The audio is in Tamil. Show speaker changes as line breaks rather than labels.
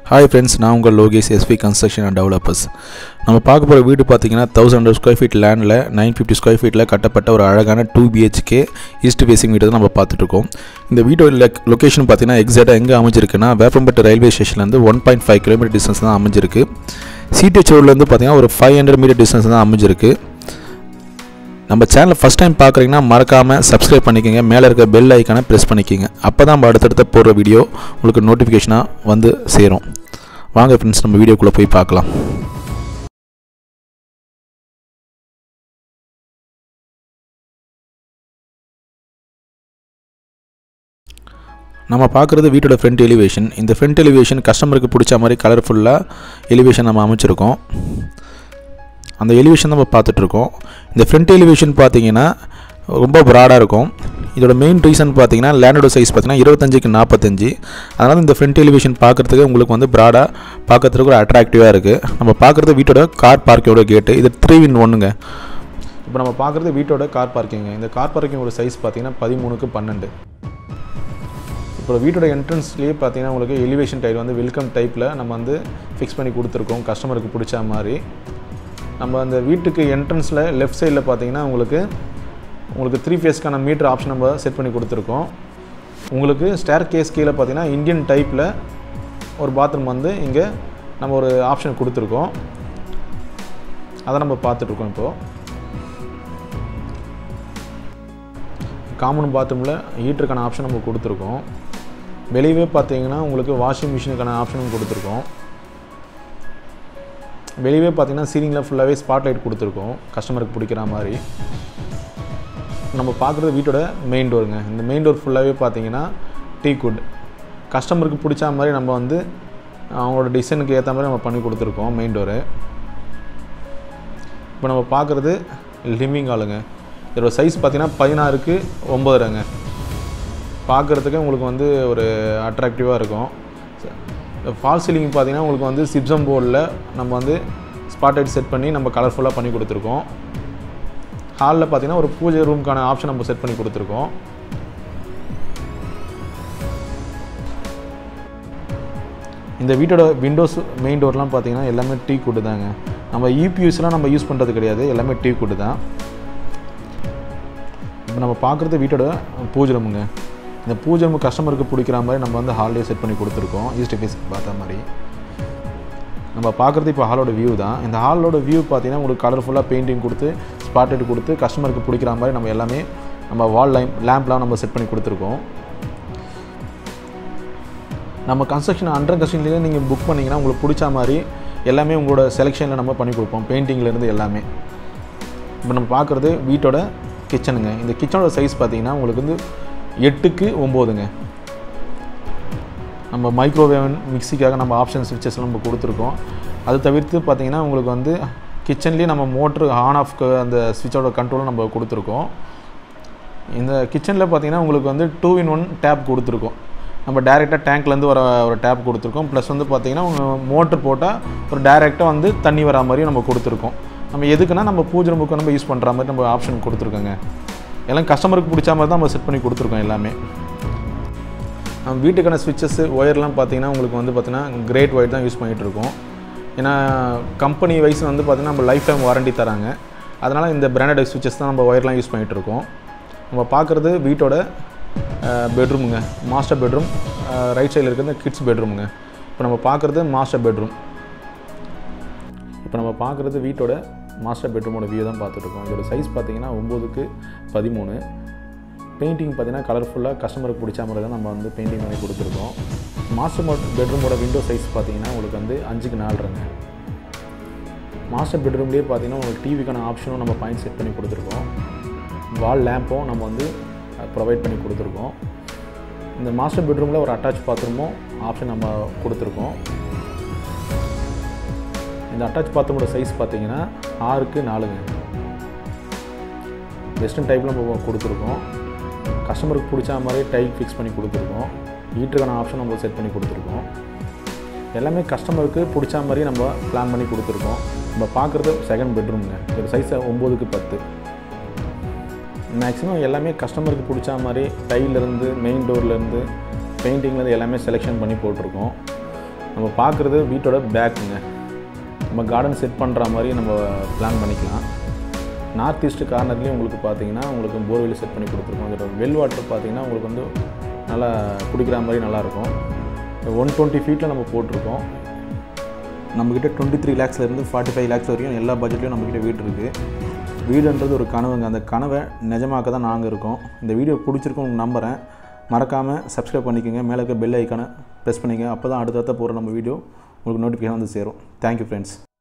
ஹாய் ஃப்ரெண்ட்ஸ் நான் உங்கள் Lokesh SP construction and developers நம்ம பார்க்க போகிற வீடு பார்த்தீங்கன்னா தௌசண்ட் ஹண்ட்ரட் ஸ்கொயர் ஃபீட் லேண்டில் நைன் ஃபிஃப்டி ஸ்கொயர் ஃபீட்டில் கட்டப்பட்ட ஒரு அழகான டூ பிஹெச்கே ஈஸ்ட் ஃபேசிங் வீடு தான் நம்ம பார்த்துட்ருக்கோம் இந்த வீட்டோட லொக்கேஷன் பார்த்தீங்கன்னா எக்ஸாக்டாக எங்கே அமைஞ்சிருக்குன்னா வேப்பம்பட்டு ரயில்வே ஸ்டேஷன்லேருந்து one point five kilometre distance தான் அமைஞ்சிருக்கு சிடிஎச் ரோட்லேருந்து பார்த்தீங்கன்னா ஒரு ஃபைவ் ஹண்ட்ரட் மீட்டர் டிஸ்டன்ஸ் தான் அமைஞ்சிருக்கு நம்ம சேனலை ஃபஸ்ட் டைம் பார்க்குறீங்கன்னா மறக்காமல் சப்ஸ்கிரைப் பண்ணிக்கோங்க மேலே இருக்க பெல் ஐக்கானை ப்ரெஸ் பண்ணிக்கோங்க அப்போ தான் நம்ம அடுத்தடுத்த போடுற வீடியோ உங்களுக்கு நோட்டிஃபிகேஷனாக வந்து சேரும் வாங்க ஃப்ரெண்ட்ஸ் நம்ம வீடியோக்குள்ளே போய் பார்க்கலாம் நம்ம பார்க்குறது வீட்டோட ஃப்ரண்ட் எலிவேஷன் இந்த ஃப்ரண்ட் எலிவேஷன் கஸ்டமருக்கு பிடிச்ச மாதிரி கலர்ஃபுல்லாக எலிவேஷன் நம்ம அமைச்சிருக்கோம் அந்த எலிவேஷன் நம்ம பார்த்துட்ருக்கோம் இந்த ஃப்ரண்ட் எலிவேஷன் பார்த்தீங்கன்னா ரொம்ப ப்ராடாக இருக்கும் இதோட மெயின் ரீசன் பார்த்தீங்கன்னா லேண்டோட சைஸ் பார்த்தீங்கன்னா இருபத்தஞ்சுக்கு நாற்பத்தஞ்சு அதனால் இந்த ஃப்ரண்ட் எலிவேஷன் பார்க்குறதுக்கு உங்களுக்கு வந்து ப்ராடாக பார்க்கறதுக்கு ஒரு அட்ராக்டிவாக இருக்குது நம்ம பார்க்குறது வீட்டோட கார் பார்க்கிங்கோட கேட்டு இது த்ரீ இன் ஒன்றுங்க இப்போ நம்ம பார்க்குறது வீட்டோட கார் பார்க்கிங்க இந்த கார் பார்க்கிங்கோட சைஸ் பார்த்தீங்கன்னா பதிமூணுக்கு பன்னெண்டு இப்போ வீட்டோட என்ட்ரன்ஸ்லேயே பார்த்தீங்கன்னா உங்களுக்கு எலிவேஷன் டைல் வந்து வெல்கம் டைப்பில் நம்ம வந்து ஃபிக்ஸ் பண்ணி கொடுத்துருக்கோம் கஸ்டமருக்கு பிடிச்ச மாதிரி நம்ம அந்த வீட்டுக்கு என்ட்ரன்ஸில் லெஃப்ட் சைடில் பார்த்தீங்கன்னா உங்களுக்கு உங்களுக்கு த்ரீ ஃபேஸ்க்கான மீட்டர் ஆப்ஷன் நம்ம செட் பண்ணி கொடுத்துருக்கோம் உங்களுக்கு ஸ்டேர் கேஸ் கீழே பார்த்தீங்கன்னா இந்தியன் டைப்பில் ஒரு பாத்ரூம் வந்து இங்கே நம்ம ஒரு ஆப்ஷன் கொடுத்துருக்கோம் அதை நம்ம பார்த்துட்ருக்கோம் இப்போது காமன் பாத்ரூமில் ஹீட்டருக்கான ஆப்ஷன் நம்ம கொடுத்துருக்கோம் வெளியவே பார்த்தீங்கன்னா உங்களுக்கு வாஷிங் மிஷினுக்கான ஆப்ஷனும் கொடுத்துருக்கோம் வெளியவே பார்த்தீங்கன்னா சீலிங்கில் ஃபுல்லாகவே ஸ்பாட் லைட் கொடுத்துருக்கோம் கஸ்டமருக்கு பிடிக்கிற மாதிரி நம்ம பார்க்குறது வீட்டோட மெயின் டோருங்க இந்த மெயின் டோர் ஃபுல்லாகவே பார்த்தீங்கன்னா டீ குட் கஸ்டமருக்கு பிடிச்ச மாதிரி நம்ம வந்து அவங்களோட டிசைனுக்கு ஏற்ற மாதிரி நம்ம பண்ணி கொடுத்துருக்கோம் மெயின் டோரு இப்போ நம்ம பார்க்குறது லிவிங் ஹாலுங்க இதோட சைஸ் பார்த்தீங்கன்னா பதினாறுக்கு ஒம்பதுரங்க பார்க்குறதுக்கு உங்களுக்கு வந்து ஒரு அட்ராக்டிவாக இருக்கும் ஃபால் சீலிங் பார்த்தீங்கன்னா உங்களுக்கு வந்து சிப்சம் போர்டில் நம்ம வந்து ஸ்பாட் லைட் செட் பண்ணி நம்ம கலர்ஃபுல்லாக பண்ணி கொடுத்துருக்கோம் ஹாலில் பார்த்தீங்கன்னா ஒரு பூஜை ரூமுக்கான ஆப்ஷன் நம்ம செட் பண்ணி கொடுத்துருக்கோம் இந்த வீட்டோட விண்டோஸ் மெயின் டோர்லாம் பார்த்தீங்கன்னா எல்லாமே டீ குட்டு தாங்க நம்ம இபியூஸ்லாம் நம்ம யூஸ் பண்ணுறது கிடையாது எல்லாமே டீ குட்டு தான் இப்போ நம்ம பார்க்குறது வீட்டோட பூஜை ரூமுங்க இந்த பூஜை ரூம் கஸ்டமருக்கு பிடிக்கிற மாதிரி நம்ம வந்து ஹால்லே செட் பண்ணி கொடுத்துருக்கோம் ஈஸ்ட் ஃபேஸ் பார்த்த மாதிரி நம்ம பார்க்குறது இப்போ ஹாலோட வியூ தான் இந்த ஹாலோட வியூ பார்த்தீங்கன்னா உங்களுக்கு கலர்ஃபுல்லாக பெயிண்டிங் கொடுத்து ஸ்பாட்லைட் கொடுத்து கஸ்டமருக்கு பிடிக்கிற மாதிரி நம்ம எல்லாமே நம்ம வால் லைம் லேம்ப்லாம் நம்ம செட் பண்ணி கொடுத்துருக்கோம் நம்ம கன்ஸ்ட்ரக்ஷன் அண்டர் கன்ஸ்ட்ரக்ஷன்லேயே நீங்கள் புக் பண்ணிங்கன்னா உங்களுக்கு பிடிச்ச மாதிரி எல்லாமே உங்களோட செலெக்ஷனில் நம்ம பண்ணி கொடுப்போம் பெயிண்டிங்லேருந்து எல்லாமே இப்போ நம்ம பார்க்குறது வீட்டோட கிச்சனுங்க இந்த கிச்சனோட சைஸ் பார்த்தீங்கன்னா உங்களுக்கு வந்து எட்டுக்கு ஒம்போதுங்க நம்ம மைக்ரோவேவன் மிக்சிக்காக நம்ம ஆப்ஷன் ஸ்விட்சஸ் நம்ம கொடுத்துருக்கோம் அது தவிர்த்து பார்த்தீங்கன்னா உங்களுக்கு வந்து கிச்சன்லேயே நம்ம மோட்ரு ஆன் ஆஃப் அந்த ஸ்விட்சோட கண்ட்ரோலும் நம்ம கொடுத்துருக்கோம் இந்த கிச்சனில் பார்த்தீங்கன்னா உங்களுக்கு வந்து டூ இன் ஒன் டேப் கொடுத்துருக்கோம் நம்ம டேரெக்டாக டேங்க்லேருந்து வர ஒரு டேப் கொடுத்துருக்கோம் ப்ளஸ் வந்து பார்த்தீங்கன்னா மோட்ரு போட்டால் ஒரு டேரெக்டாக வந்து தண்ணி வரா மாதிரியும் நம்ம கொடுத்துருக்கோம் நம்ம எதுக்குன்னா நம்ம பூஜை ரூமுக்கு நம்ம யூஸ் பண்ணுற மாதிரி நம்ம ஆப்ஷன் கொடுத்துருக்கோங்க எல்லாம் கஸ்டமருக்கு பிடிச்ச மாதிரி தான் நம்ம செட் பண்ணி கொடுத்துருக்கோம் எல்லாமே நம்ம வீட்டுக்கான ஸ்விட்சஸ் ஒயர்லாம் பார்த்தீங்கன்னா உங்களுக்கு வந்து பார்த்தீங்கன்னா கிரேட் ஒயர் தான் யூஸ் பண்ணிகிட்டு இருக்கோம் ஏன்னா கம்பெனி வைஸ் வந்து பார்த்திங்கன்னா நம்ம லைஃப் டைம் வாரண்டி தராங்க அதனால் இந்த பிராண்டட் ஸ்விட்சஸ் தான் நம்ம ஒயர்லாம் யூஸ் பண்ணிகிட்டு இருக்கோம் நம்ம பார்க்குறது வீட்டோட பெட்ரூமுங்க மாஸ்டர் பெட்ரூம் ரைட் சைடில் இருக்கிறது கிட்ஸ் பெட்ரூமுங்க இப்போ நம்ம பார்க்குறது மாஸ்டர் பெட்ரூம் இப்போ நம்ம பார்க்குறது வீட்டோட மாஸ்டர் பெட்ரூமோட வியூ தான் பார்த்துட்ருக்கோம் இதோட சைஸ் பார்த்தீங்கன்னா ஒம்போதுக்கு பதிமூணு பெயிண்டிங் பார்த்தீங்கன்னா கலர்ஃபுல்லாக கஸ்டமருக்கு பிடிச்ச மாதிரி தான் நம்ம வந்து பெயிண்டிங் பண்ணி கொடுத்துருக்கோம் மாஸ்டர் பெட்ரூமோட விண்டோ சைஸ் பார்த்தீங்கன்னா உங்களுக்கு வந்து அஞ்சுக்கு நாலுங்க மாஸ்டர் பெட்ரூம்லேயே பார்த்தீங்கன்னா உங்களுக்கு டிவிக்கான ஆப்ஷனும் நம்ம பாயிண்ட் செட் பண்ணி கொடுத்துருக்கோம் வால் லேம்பும் நம்ம வந்து ப்ரொவைட் பண்ணி கொடுத்துருக்கோம் இந்த மாஸ்டர் பெட்ரூமில் ஒரு அட்டாச் பாத்ரூமும் ஆப்ஷன் நம்ம கொடுத்துருக்கோம் இந்த அட்டாச் பாத்ரூமோட சைஸ் பார்த்தீங்கன்னா ஆறுக்கு நாலுங்க வெஸ்டர்ன் டைப்பில் நம்ம கொடுத்துருக்கோம் கஸ்டமருக்கு பிடிச்ச மாதிரி டைல் ஃபிக்ஸ் பண்ணி கொடுத்துருக்கோம் ஹீட்டருக்கான ஆப்ஷன் நம்ம செட் பண்ணி கொடுத்துருக்கோம் எல்லாமே கஸ்டமருக்கு பிடிச்ச மாதிரி நம்ம பிளான் பண்ணி கொடுத்துருக்கோம் நம்ம பார்க்குறது செகண்ட் பெட்ரூம்ங்க ஒரு சைஸ் ஒம்போதுக்கு பத்து மேக்ஸிமம் எல்லாமே கஸ்டமருக்கு பிடிச்ச மாதிரி டைலேருந்து மெயின் டோர்லேருந்து பெயிண்டிங்லேருந்து எல்லாமே செலெக்ஷன் பண்ணி போட்டிருக்கோம் நம்ம பார்க்குறது வீட்டோட பேக்குங்க நம்ம கார்டன் செட் பண்ணுற மாதிரி நம்ம பிளான் பண்ணிக்கலாம் நார்த் ஈஸ்ட் கார்னர்லேயும் உங்களுக்கு பார்த்தீங்கன்னா உங்களுக்கு போர்வெல் செட் பண்ணி கொடுத்துருக்கோம் அதோட வெல் வாட்டர் பார்த்தீங்கன்னா உங்களுக்கு வந்து நல்லா குடிக்கிற மாதிரி நல்லாயிருக்கும் ஒன் டுவெண்ட்டி ஃபீட்டில் நம்ம போட்டிருக்கோம் நம்மக்கிட்ட டுவெண்ட்டி த்ரீ லேக்ஸ்லேருந்து ஃபார்ட்டி ஃபைவ் லேக்ஸ் வரைக்கும் எல்லா பட்ஜெட்லையும் நம்மக்கிட்ட வீடு இருக்குது வீடுன்றது ஒரு கனவுங்க அந்த கனவை நிஜமாக்க தான் நாங்கள் இருக்கோம் இந்த வீடியோ பிடிச்சிருக்கும் உங்களுக்கு நம்புகிறேன் மறக்காமல் சப்ஸ்கிரைப் பண்ணிக்கோங்க மேலே இருக்க பெல் ஐக்கானை ப்ரெஸ் பண்ணிக்கங்க அப்போ தான் அடுத்தடுத்த போகிற நம்ம வீடியோ உங்களுக்கு நோட்டிஃபிகேஷன் வந்து சேரும் தேங்க்யூ ஃப்ரெண்ட்ஸ்